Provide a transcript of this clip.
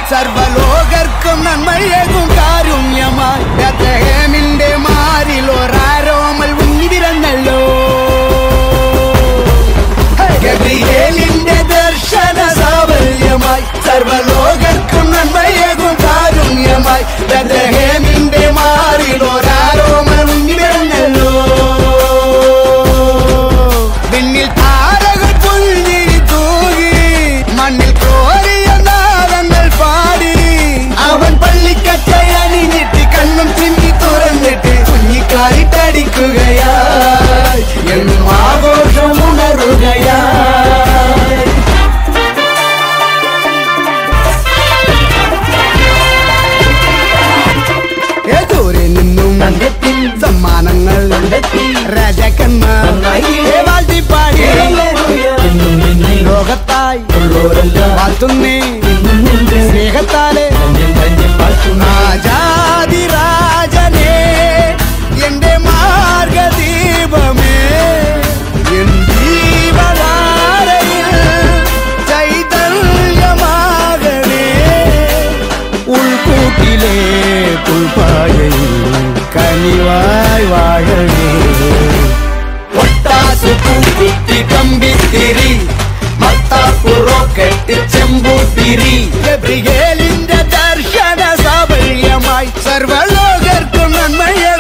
സർവലോകർക്കും നന്മയേകും കാരുണ്യമായി ബത്ലഹേമിന്റെ മാറിൽ ഒരാരോമൽ ഉണ്ണി പിറന്നല്ലോ ഗബ്രിയേലിന്റെ ദർശന സാവല്യമായി സർവലോകർക്കും നന്മയേകും കാരുണ്യമായി ബത്ലഹേമിന്റെ മാറിൽ ഒരാരോമൽ ഉണ്ണി പിറന്നല്ലോ വിണ്ണിൽ താരകൾ പുൽഞ്ഞിരി തൂകി മണ്ണിൽ കോരിയ നാദങ്ങൾ പാടി അവൻ പള്ളിക്കറ്റ അണിഞ്ഞിട്ട് കണ്ണും ചിമ്മി തുറന്നിട്ട് കുഞ്ഞിക്കാലിട്ടടിക്കുകയായി എന്നും ആഘോഷം ഉണരുകയായി ഏതൂരെ നിന്നും സമ്മാനങ്ങൾ രാജാക്കന്മാർ ഏ വാഴ്ത്തിപ്പാടി ലോകത്തായി വാഴ്ത്തുന്നേ സ്നേഹത്താലെ രാജാതി രാജനേ എന്റെ മാർഗദീപമേ എൻ ജീവധാരയിൽ ചൈതന്യമാകണേ ഉൾക്കൂട്ടിലെ പുൽപ്പായയിൽ കനിവായി വാഴണേ ഒട്ടാസു പൂക്കുത്തി കമ്പിത്തിരി മത്താപ്പു റോക്കറ്റ് ചെമ്പൂത്തിരി ഗബ്രിയേലിന്റെ ദർശന സാഫല്യമായി സർവലോകർക്കും നന്മയെ